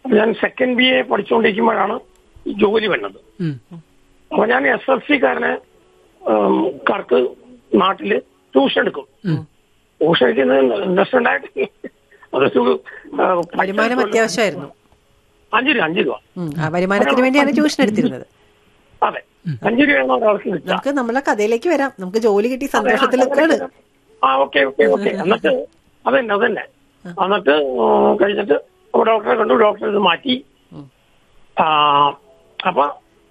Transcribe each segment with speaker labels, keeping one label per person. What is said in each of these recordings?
Speaker 1: അപ്പൊ ഞാൻ second B A പഠിച്ചുകൊണ്ടിരിക്കുമ്പോഴാണ് ഈ ജോലി വന്നത്
Speaker 2: ഉം.
Speaker 1: അപ്പൊ ഞാൻ എസ് എൽ സി കാരനെ കാർക്ക് നാട്ടില് ട്യൂഷൻ എടുക്കും ട്യൂഷൻ എടുക്കുന്നത് ഇൻട്രസ്റ്റ് ഉണ്ടായിട്ട് അതൊരു ആ,
Speaker 3: വരുമാനം അത്യാവശ്യമായിരുന്നു
Speaker 1: അഞ്ച് രൂപ അഞ്ച് രൂപ
Speaker 3: ഉം. ആ വരുമാനത്തിന് വേണ്ടിയാണ് ട്യൂഷൻ എടുത്തിരുന്നത്
Speaker 1: അതെ അഞ്ച് രൂപയാണ് ഒരാൾക്ക് കിട്ടുക
Speaker 3: നമുക്ക് നമ്മളെ കഥയിലേക്ക് വരാം നമുക്ക് ജോലി കിട്ടി സന്തോഷത്തിലൊക്കെയാണ്
Speaker 1: ആ ഓക്കെ ഓക്കെ ഓക്കെ എന്നിട്ട് അതന്നെ അതന്നെ എന്നിട്ട് ആ, കഴിഞ്ഞിട്ട് അപ്പൊ ഡോക്ടറെ കണ്ടു ഡോക്ടർ ഇത് മാറ്റി ആ, അപ്പൊ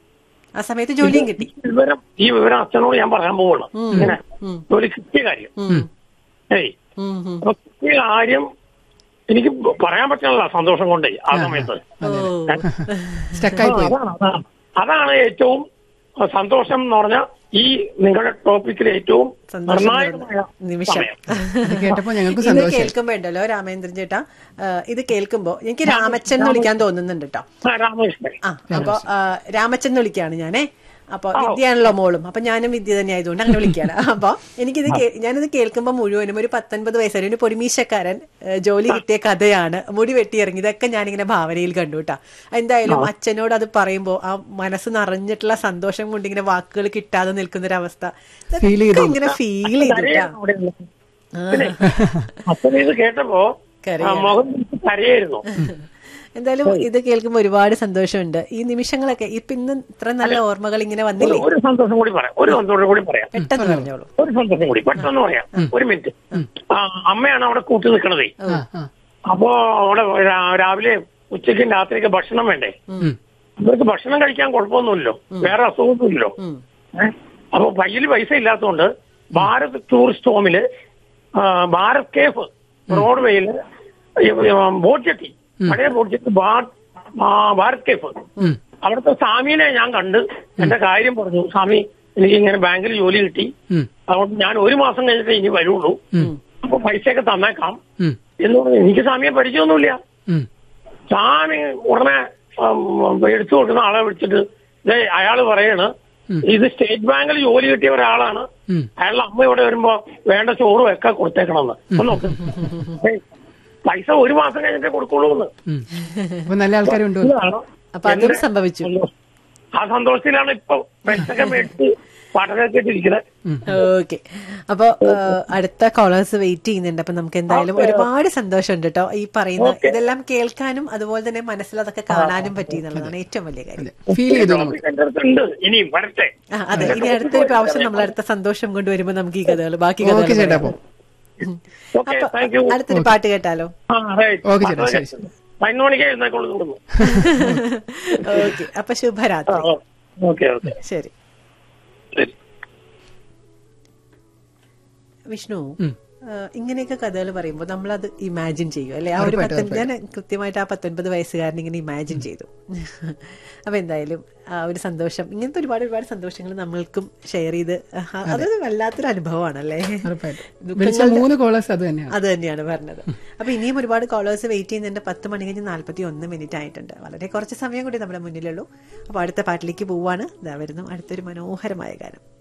Speaker 3: ആ സമയത്ത് ജോലിയും കിട്ടി
Speaker 1: ഈ വിവരം ഈ വിവരം അച്ഛനോട് ഞാൻ പറയാൻ പോവുള്ളൂ ഇങ്ങനെ ജോലി കിട്ടിയ കാര്യം
Speaker 3: ഉം.
Speaker 1: ഏയ്
Speaker 3: ഉം, ഉം.
Speaker 1: അപ്പൊ കിട്ടിയ കാര്യം എനിക്ക് പറയാൻ പറ്റില്ല സന്തോഷം കൊണ്ടേ ആ സമയത്ത്
Speaker 3: ഓ
Speaker 2: സ്റ്റക്കായി പോയി
Speaker 1: അതാണ് അതാണ് അതാണ് ഏറ്റവും സന്തോഷം എന്ന് പറഞ്ഞാൽ ഈ നിങ്ങളുടെ ടോപ്പിക്കിൽ ഏറ്റവും
Speaker 3: സന്തോഷം
Speaker 1: നിർണായകമായ
Speaker 3: നിമിഷം
Speaker 1: സമയം
Speaker 2: അത് കേട്ടപ്പോ ഞങ്ങൾക്ക്
Speaker 3: ഇത്
Speaker 2: സന്തോഷം
Speaker 3: കേൾക്കുമ്പോ ഉണ്ടല്ലോ രാമേന്ദ്രൻ ചേട്ടാ ആ, ഇത് കേൾക്കുമ്പോ എനിക്ക് രാമച്ചൻ എന്ന് വിളിക്കാൻ തോന്നുന്നുണ്ട് കേട്ടോ
Speaker 1: ആ, രാമകൃഷ്ണൻ
Speaker 3: ആ അപ്പൊ ആ, രാമച്ചൻ എന്ന് വിളിക്കാണ് ഞാനേ അപ്പൊ വിദ്യയാണല്ലോ മോളും അപ്പൊ ഞാനും വിദ്യ തന്നെ ആയതുകൊണ്ട് അങ്ങനെ വിളിക്കാണ് അപ്പൊ എനിക്കിത് കേ- ഞാനിത് കേൾക്കുമ്പോൾ മുഴുവനും ഒരു പത്തൊൻപത് വയസ്സുള്ള ഒരു പൊടിമീശക്കാരൻ ഏ, ജോലി കിട്ടിയ കഥയാണ് മുടി വെട്ടിയിറങ്ങി ഇതൊക്കെ ഞാനിങ്ങനെ ഭാവനയിൽ കണ്ടു കേട്ടാ എന്തായാലും അച്ഛനോട് അത് പറയുമ്പോ ആ മനസ്സ് നിറഞ്ഞിട്ടുള്ള സന്തോഷം കൊണ്ട് ഇങ്ങനെ വാക്കുകൾ കിട്ടാതെ നിൽക്കുന്ന ഒരു അവസ്ഥ
Speaker 2: Feel
Speaker 3: ഇതൊക്കെ
Speaker 2: ചെയ്തു.
Speaker 3: ഇങ്ങനെ ഫീൽ ചെയ്തിട്ടാ
Speaker 1: കരയാണ് അവിടെ ഉള്ളത്. പിന്നെ അച്ഛൻ ഇത് കേട്ടപ്പോ ആ, മുഖം കരയായിരുന്നു
Speaker 3: എന്തായാലും ഇത് കേൾക്കുമ്പോൾ ഒരുപാട് സന്തോഷമുണ്ട് ഈ നിമിഷങ്ങളൊക്കെ ഇപ്പൊ ഇന്ന് ഇത്ര നല്ല ഓർമ്മകൾ ഇങ്ങനെ വന്നില്ലേ
Speaker 1: ഒരു സന്തോഷം കൂടി പറയാം ഒരു സന്തോഷം കൂടി പറയാം
Speaker 3: പെട്ടെന്ന് പറഞ്ഞോളൂ
Speaker 1: ഒരു സന്തോഷം കൂടി പെട്ടെന്ന് പറയാം ഒരു മിനിറ്റ് ആ, അമ്മയാണ് അവിടെ കൂട്ടി നിൽക്കണതേ
Speaker 2: ആ ആ
Speaker 1: അപ്പോ അവിടെ രാ- രാവിലെ ഉച്ചയ്ക്കും രാത്രിയൊക്കെ ഭക്ഷണം വേണ്ടേ
Speaker 2: ഉം.
Speaker 1: ഇവർക്ക് ഭക്ഷണം കഴിക്കാൻ കുഴപ്പമൊന്നുമില്ലല്ലോ വേറെ അസുഖമൊന്നുമില്ലല്ലോ ഏഹ്? അപ്പൊ കയ്യിൽ പൈസ ഇല്ലാത്തതുകൊണ്ട് ഭാരത് ടൂറിസ്റ്റ് ഹോമില് ആ, ഭാരത് കേഫ് റോഡ്വേയില് ബോട്ട് ചെട്ടി പഴയ ബോട്ട് ചെട്ടി ഭാ- ആ, ഭാരത് കേഫ്
Speaker 2: ഉം.
Speaker 1: അവിടുത്തെ സ്വാമിനെ ഞാൻ കണ്ട് എന്റെ കാര്യം പറഞ്ഞു സ്വാമി എനിക്ക് ഇങ്ങനെ ബാങ്കിൽ ജോലി കിട്ടി
Speaker 2: ഉം.
Speaker 1: അതുകൊണ്ട് ഞാൻ ഒരു മാസം കഴിഞ്ഞിട്ട് ഇനി വരുള്ളൂ
Speaker 2: ഉം.
Speaker 1: അപ്പൊ പൈസയൊക്കെ തന്നേക്കാം
Speaker 2: ഉം.
Speaker 1: എന്ന് പറഞ്ഞു എനിക്ക് സ്വാമിയെ പരിചയമൊന്നുമില്ല
Speaker 2: ഉം.
Speaker 1: സ്വാമി ഉടനെ ഉം, എടുത്തു കൊടുക്കുന്ന ആളെ വിളിച്ചിട്ട് ദേ അയാള് പറയാണ് ഇത് സ്റ്റേറ്റ് ബാങ്കിൽ ജോലി കിട്ടിയ ഒരാളാണ്
Speaker 2: ഉം.
Speaker 1: അയാളുടെ അമ്മ ഇവിടെ വരുമ്പോ വേണ്ട ചോറും ഒക്കെ കൊടുത്തേക്കണമെന്ന് ഒന്ന് നോക്ക് ഏയ്, പൈസ ഒരു മാസം കഴിഞ്ഞിട്ടേ കൊടുക്കുള്ളൂ എന്ന്
Speaker 2: ഉം. അപ്പൊ നല്ല ആൾക്കാരുണ്ട്
Speaker 1: ഇതാണ്
Speaker 3: അപ്പൊ അതും
Speaker 1: എന്റെ
Speaker 3: സംഭവിച്ചു
Speaker 1: സന്തോഷം. ആ സന്തോഷത്തിലാണ് ഇപ്പൊ പെൻഷനൊക്കെ മേടിച്ച് പാട്ടൊക്കെ ഇട്ടിരിക്കുന്നത്
Speaker 3: ഓക്കെ അപ്പൊ ആ, അടുത്ത കോളേഴ്സ് വെയിറ്റ് ചെയ്യുന്നുണ്ട് അപ്പൊ നമുക്ക് എന്തായാലും ഒരുപാട് സന്തോഷമുണ്ട് കേട്ടോ ഈ പറയുന്ന ഇതെല്ലാം കേൾക്കാനും അതുപോലെ തന്നെ മനസ്സിൽ അതൊക്കെ കാണാനും പറ്റി എന്നുള്ളതാണ് ഏറ്റവും വലിയ കാര്യം
Speaker 2: ഫീൽ ചെയ്തു നമുക്ക്
Speaker 1: എന്റെ അടുത്തുണ്ട് ഇനിയും വരട്ടെ
Speaker 3: ആ, അതെ ഇനി അടുത്തൊരു പ്രാവശ്യം നമ്മൾ അടുത്ത സന്തോഷം കൊണ്ടുവരുമ്പോ നമുക്ക് ഈ കഥകൾ ബാക്കി
Speaker 2: ഓക്കെ ചേട്ടാ
Speaker 3: കഥകൾ
Speaker 2: അപ്പൊ
Speaker 1: ഓക്കെ
Speaker 3: അപ്പൊ
Speaker 1: താങ്ക് യു
Speaker 3: അടുത്തൊരു പാട്ട് കേട്ടാലോ
Speaker 1: ആ റൈറ്റ്
Speaker 2: ഓക്കെ ചേട്ടാ ശരി ശരി
Speaker 1: പതിനൊന്ന് മണിക്ക് എഴുന്നേക്കുള്ളൂ ഇവിടുന്ന്
Speaker 3: ഓക്കെ അപ്പൊ ശുഭരാത്രി
Speaker 1: ഓക്കെ ഓക്കെ
Speaker 3: ശരി
Speaker 1: ശരി
Speaker 3: വിഷ്ണു
Speaker 2: ഉം.
Speaker 3: ആ, ഇങ്ങനെയൊക്കെ കഥകൾ പറയുമ്പോൾ നമ്മളത് ഇമാജിൻ ചെയ്യും അല്ലെ ആ ഒരു പത്തൊൻപത് ഞാൻ കൃത്യമായിട്ട് ആ പത്തൊൻപത് വയസ്സുകാരൻ ഇങ്ങനെ ഇമാജിൻ ചെയ്തു അപ്പൊ എന്തായാലും ആ ഒരു സന്തോഷം ഇങ്ങനത്തെ ഒരുപാട് ഒരുപാട് സന്തോഷങ്ങൾ നമ്മൾക്കും ഷെയർ ചെയ്ത് ആ, അതൊരു വല്ലാത്തൊരു അനുഭവമാണല്ലേ
Speaker 2: ഉറപ്പായിട്ടും വിളിച്ച മൂന്ന് കോളേഴ്സ് അത് തന്നെയാണ്
Speaker 3: അത് തന്നെയാണ് പറഞ്ഞത് അപ്പൊ ഇനിയും ഒരുപാട് കോളേഴ്സ് വെയിറ്റ് ചെയ്യുന്നുണ്ട് പത്ത് മണി കഴിഞ്ഞ് നാല്പത്തി ഒന്ന് മിനിറ്റ് ആയിട്ടുണ്ട് വളരെ കുറച്ച് സമയം കൂടി നമ്മുടെ മുന്നിലുള്ളൂ അപ്പൊ അടുത്ത പാട്ടിലേക്ക് പോവാണ് ഇതാ വരുന്നു അടുത്തൊരു മനോഹരമായ ഗാനം